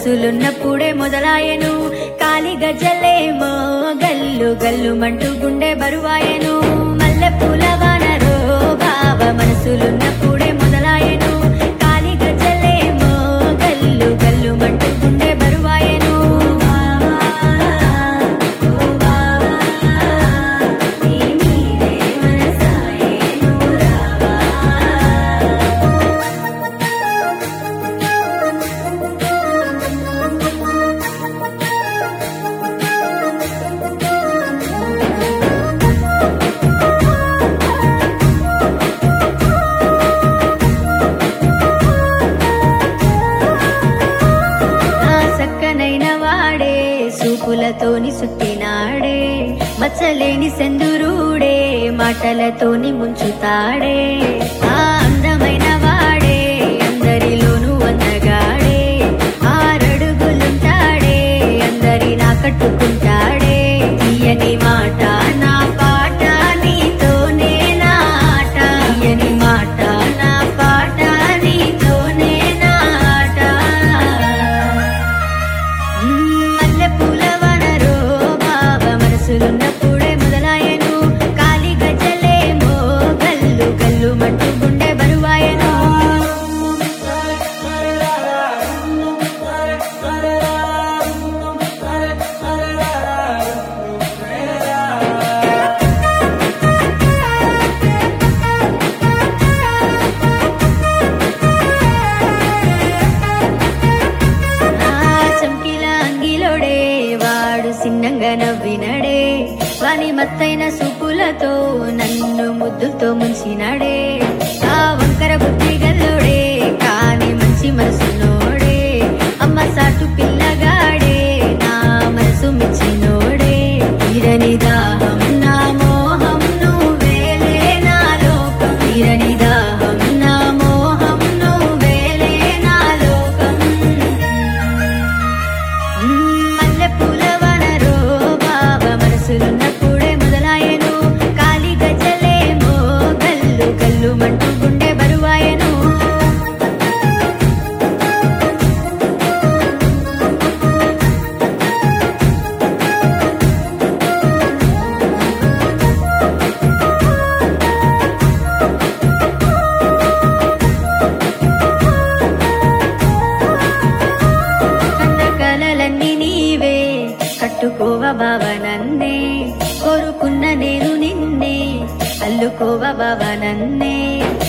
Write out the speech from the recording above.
మనసులున్నప్పుడే మొదలాయను కాలి గజ్జలేమో గల్లు గల్లు మంటూ గుండె బరువాయను మల్లె పూల వానరో బావ మనసులున్నప్పుడే మొదలాయను కాలి గజ్జలేమో గల్లు గల్లు మంటూ గుండె బరువాయను బావా, ఓ బావా, నీ మీదే మనసాయను రావా ఆ సక్కనైన వాడే సూపులతోని సుట్టినాడే మచ్చలేని సెందురుడే మాటలతోని ముంచుతాడే ఆ అందమైన వాడే అందరిలోనూ అందగాడే ఆరడుగులుంటాడే అందరి నా కట్టుకుంటాడే తీయని మాట నా పాట నీతోనే నా ఆట తీయని మాట నా పాట నీతోనే నా ఆట మల్లె పూల వనరో బావ మనసులున్నప్పుడే మొదలాయను కాలి గజ్జలేమో గల్లు గల్లు మట్టు గుండె బరువాయను ఆ చంకిల అంగిలోడే వాడు సిన్నంగా నవ్వినడే వాని మత్తైన సూపులతో నన్ను ముద్దుతో ముంచినడే ఆ వంకర బుద్ధి గల్లోడే కాని మంచి మనసునోడే అమ్మ సాటు పిల్లగాడే నా మనసు మిచ్చినోడే తీరని దాహం నా మోహం నువ్వేలే నా లోకం తీరని దాహం నా మోహం నువ్వేలే నా లోకం మల్లె పూల వనరో బావ మనసులున్నప్పుడే మొదలాయను కాలి గజ్జలేమో గల్లు గల్లు మంటూ గుండె బరువాయను కన్న కలలన్నీ నీవే కట్టుకోవ బావ నన్నే కోరుకున్న నేను నిన్నే అల్లుకోవ బావ నన్నే